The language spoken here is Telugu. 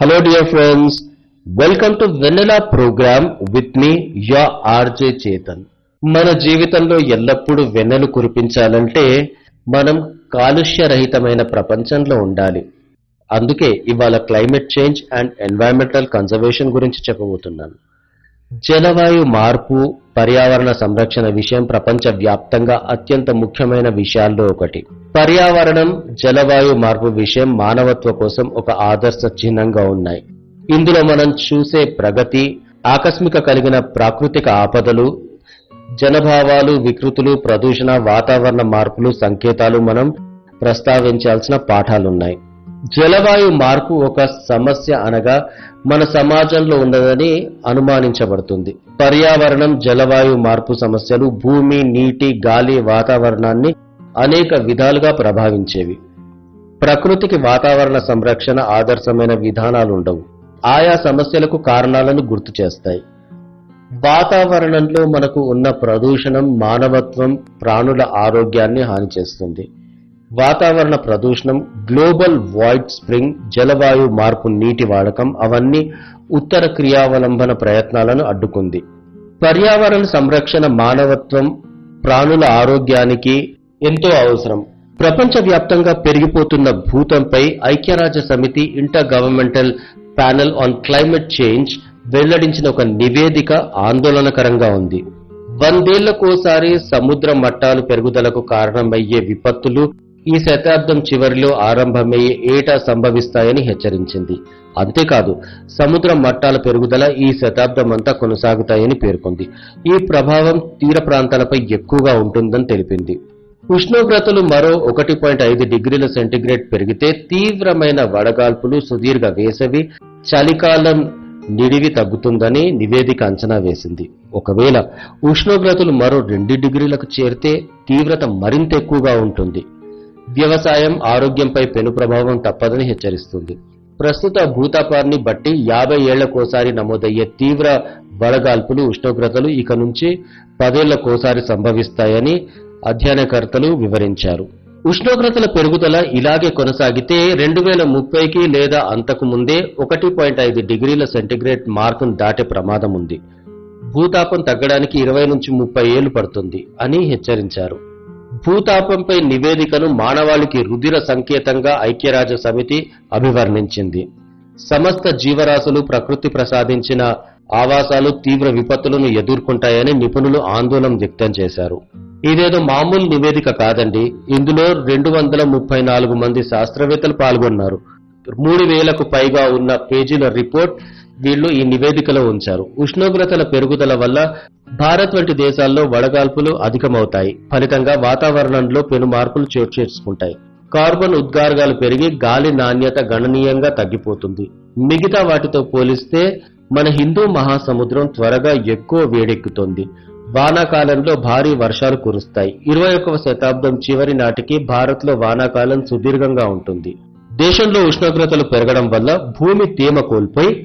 Hello dear friends, welcome to Vanilla program with me, your RJ Chetan. మన జీవితంలో ఎల్లప్పుడూ వెన్నెలు కురిపించాలంటే మనం కాలుష్యరహితమైన ప్రపంచంలో ఉండాలి అందుకే ఇవాళ climate change and environmental conservation గురించి చెప్పబోతున్నాను జలవాయు మార్పు పర్యావరణ సంరక్షణ విషయం ప్రపంచ వ్యాప్తంగా అత్యంత ముఖ్యమైన విషయాల్లో ఒకటి పర్యావరణం జలవాయు మార్పు విషయం మానవత్వ కోసం ఒక ఆదర్శ చిహ్నంగా ఉన్నాయి ఇందులో మనం చూసే ప్రగతి ఆకస్మిక కలిగిన ప్రాకృతిక ఆపదలు జనభావాలు వికృతులు ప్రదూషణ వాతావరణ మార్పులు సంకేతాలు మనం ప్రస్తావించాల్సిన పాఠాలున్నాయి జలవాయు మార్పు ఒక సమస్య అనగా మన సమాజంలో ఉన్నదని అనుమానించబడుతుంది పర్యావరణం జలవాయు మార్పు సమస్యలు భూమి నీటి గాలి వాతావరణాన్ని అనేక విధాలుగా ప్రభావించేవి ప్రకృతికి వాతావరణ సంరక్షణ ఆదర్శమైన విధానాలు ఉండవు ఆయా సమస్యలకు కారణాలను గుర్తు చేస్తాయి వాతావరణంలో మనకు ఉన్న ప్రదూషణం మానవత్వం ప్రాణుల ఆరోగ్యాన్ని హాని చేస్తుంది వాతావరణ ప్రదూషణం గ్లోబల్ వాయిడ్ స్ప్రింగ్ జలవాయు మార్పు నీటి వాడకం అవన్నీ ఉత్తర క్రియావలంబన ప్రయత్నాలను అడ్డుకుంది పర్యావరణ సంరక్షణ మానవత్వం ప్రాణుల ఆరోగ్యానికి ఎంతో అవసరం ప్రపంచవ్యాప్తంగా పెరిగిపోతున్న భూతంపై ఐక్యరాజ్య సమితి intergovernmental panel on climate change వెల్లడించిన ఒక నివేదిక ఆందోళనకరంగా ఉంది వందేళ్లకోసారి సముద్ర మట్టాలు పెరుగుదలకు కారణమయ్యే విపత్తులు ఈ శతాబ్దం చివరిలో ఆరంభమయ్యే ఏటా సంభవిస్తాయని హెచ్చరించింది అంతేకాదు సముద్ర మట్టాల పెరుగుదల ఈ శతాబ్దం అంతా కొనసాగుతాయని పేర్కొంది ఈ ప్రభావం తీర ప్రాంతాలపై ఎక్కువగా ఉంటుందని తెలిపింది ఉష్ణోగ్రతలు మరో ఒకటి పాయింట్ ఐదు డిగ్రీల సెంటీగ్రేడ్ పెరిగితే తీవ్రమైన వడగాల్పులు సుదీర్ఘ వేసవి చలికాలం నిడివి తగ్గుతుందని నివేదిక అంచనా వేసింది ఒకవేళ ఉష్ణోగ్రతలు మరో రెండు డిగ్రీలకు చేరితే తీవ్రత మరింత ఎక్కువగా ఉంటుంది వ్యవసాయం ఆరోగ్యంపై పెను ప్రభావం తప్పదని హెచ్చరిస్తుంది ప్రస్తుత భూతాపాన్ని బట్టి యాభై ఏళ్లకోసారి నమోదయ్యే తీవ్ర వడగాల్పులు ఉష్ణోగ్రతలు ఇక నుంచి పదేళ్లకోసారి సంభవిస్తాయని అధ్యయనకర్తలు వివరించారు ఉష్ణోగ్రతల పెరుగుదల ఇలాగే కొనసాగితే రెండు వేల ముప్పైకి లేదా అంతకు ముందే ఒకటి పాయింట్ ఐదు డిగ్రీల సెంటీగ్రేడ్ మార్కును దాటే ప్రమాదం ఉంది భూతాపం తగ్గడానికి ఇరవై నుంచి ముప్పై ఏళ్లు పడుతుంది అని హెచ్చరించారు భూతాపంపై నివేదికను మానవాళికి రుధిర సంకేతంగా ఐక్యరాజ్య సమితి అభివర్ణించింది సమస్త జీవరాశులు ప్రకృతి ప్రసాదించిన ఆవాసాలు తీవ్ర విపత్తులను ఎదుర్కొంటాయని నిపుణులు ఆందోళన వ్యక్తం చేశారు ఇదేదో మామూలు నివేదిక కాదండి ఇందులో రెండు వందల ముప్పై నాలుగు మంది శాస్త్రవేత్తలు పాల్గొన్నారు మూడు వేలకు పైగా ఉన్న పేజీల రిపోర్ట్ వీళ్ళు ఈ నివేదికలో ఉంచారు ఉష్ణోగ్రతల పెరుగుదల వల్ల భారత్ వంటి దేశాల్లో వడగాల్పులు అధికమవుతాయి ఫలితంగా వాతావరణంలో పెను మార్పులు చోటు చేసుకుంటాయి కార్బన్ ఉద్గారాలు పెరిగి గాలి నాణ్యత గణనీయంగా తగ్గిపోతుంది మిగతా వాటితో పోలిస్తే మన హిందూ మహాసముద్రం త్వరగా ఎక్కువ వేడెక్కుతోంది వానాకాలంలో భారీ వర్షాలు కురుస్తాయి ఇరవై ఒకవ శతాబ్దం చివరి నాటికి భారత్లో వానాకాలం సుదీర్ఘంగా ఉంటుంది దేశంలో ఉష్ణోగ్రతలు పెరగడం వల్ల భూమి తేమ కోల్పోయి